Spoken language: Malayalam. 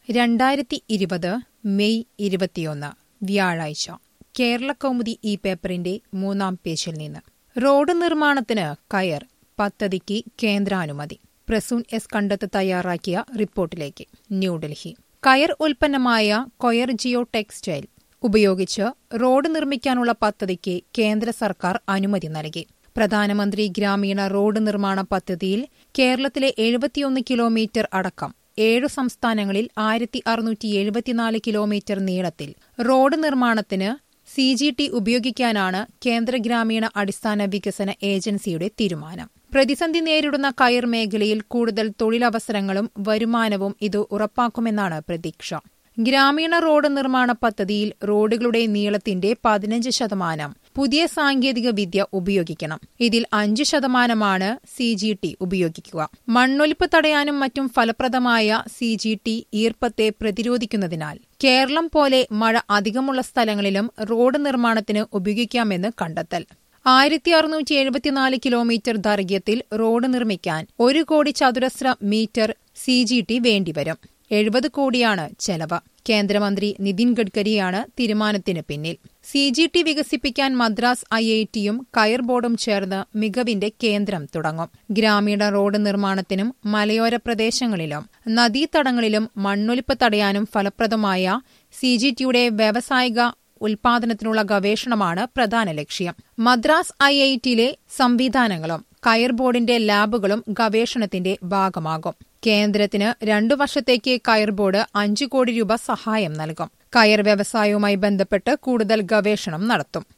രണ്ടായിരത്തി ഇരുപത് മെയ് ഇരുപത്തിയൊന്ന് വ്യാഴാഴ്ച കേരളകൗമുദി ഈ പേപ്പറിന്റെ മൂന്നാം പേജിൽ നിന്ന് റോഡ് നിർമ്മാണത്തിന് കയർ പദ്ധതിക്ക് കേന്ദ്രാനുമതി പ്രസൂൺ എസ് കണ്ടത്ത് തയ്യാറാക്കിയ റിപ്പോർട്ടിലേക്ക് ന്യൂഡൽഹി കയർ ഉൽപ്പന്നമായ കൊയർ ജിയോ ടെക്സ്റ്റൈൽ ഉപയോഗിച്ച് റോഡ് നിർമ്മിക്കാനുള്ള പദ്ധതിക്ക് കേന്ദ്ര സർക്കാർ അനുമതി നൽകി പ്രധാനമന്ത്രി ഗ്രാമീണ റോഡ് നിർമ്മാണ പദ്ധതിയിൽ കേരളത്തിലെ എഴുപത്തിയൊന്ന് കിലോമീറ്റർ അടക്കം ഏഴു സംസ്ഥാനങ്ങളിൽ ആയിരത്തി അറുന്നൂറ്റി എഴുപത്തിനാല് കിലോമീറ്റർ നീളത്തിൽ റോഡ് നിർമ്മാണത്തിന് സി ജി ടി ഉപയോഗിക്കാനാണ് കേന്ദ്ര ഗ്രാമീണ അടിസ്ഥാന വികസന ഏജൻസിയുടെ തീരുമാനം പ്രതിസന്ധി നേരിടുന്ന കയർ മേഖലയിൽ കൂടുതൽ തൊഴിലവസരങ്ങളും വരുമാനവും ഇത് ഉറപ്പാക്കുമെന്നാണ് പ്രതീക്ഷ ഗ്രാമീണ റോഡ് നിർമ്മാണ പദ്ധതിയിൽ റോഡുകളുടെ നീളത്തിന്റെ പതിനഞ്ച് ശതമാനം പുതിയ സാങ്കേതിക വിദ്യ ഉപയോഗിക്കണം ഇതിൽ അഞ്ച് ശതമാനമാണ് സി ജി ടി ഉപയോഗിക്കുക മണ്ണൊലിപ്പ് തടയാനും മറ്റും ഫലപ്രദമായ സി ജി ടി ഈർപ്പത്തെ പ്രതിരോധിക്കുന്നതിനാൽ കേരളം പോലെ മഴ അധികമുള്ള സ്ഥലങ്ങളിലും റോഡ് നിർമ്മാണത്തിന് ഉപയോഗിക്കാമെന്ന് കണ്ടെത്തൽ ആയിരത്തി അറുന്നൂറ്റി എഴുപത്തിനാല് കിലോമീറ്റർ ദൈർഘ്യത്തിൽ റോഡ് നിർമ്മിക്കാൻ ഒരു കോടി ചതുരശ്ര മീറ്റർ സി ജി ടി വേണ്ടിവരും എഴുപത് കോടിയാണ് ചെലവ് കേന്ദ്രമന്ത്രി നിതിൻ ഗഡ്കരിയാണ് തീരുമാനത്തിന് പിന്നിൽ സി ജി ടി വികസിപ്പിക്കാൻ മദ്രാസ് ഐ ഐ ടിയും കയർ ബോർഡും ചേർന്ന് മികവിന്റെ കേന്ദ്രം തുടങ്ങും ഗ്രാമീണ റോഡ് നിർമ്മാണത്തിനും മലയോര പ്രദേശങ്ങളിലും നദീതടങ്ങളിലും മണ്ണൊലിപ്പ് തടയാനും ഫലപ്രദമായ സി ജി ടിയുടെ വ്യാവസായിക ഉൽപാദനത്തിനുള്ള ഗവേഷണമാണ് പ്രധാന ലക്ഷ്യം മദ്രാസ് ഐ ഐ ടിയിലെ സംവിധാനങ്ങളും കയർ ബോർഡിന്റെ ലാബുകളും ഗവേഷണത്തിന്റെ ഭാഗമാകും കേന്ദ്രത്തിന് രണ്ടു വർഷത്തേക്ക് കയർ ബോർഡ് അഞ്ചു കോടി രൂപ സഹായം നൽകും കയർ വ്യവസായവുമായി ബന്ധപ്പെട്ട് കൂടുതൽ ഗവേഷണം നടത്തും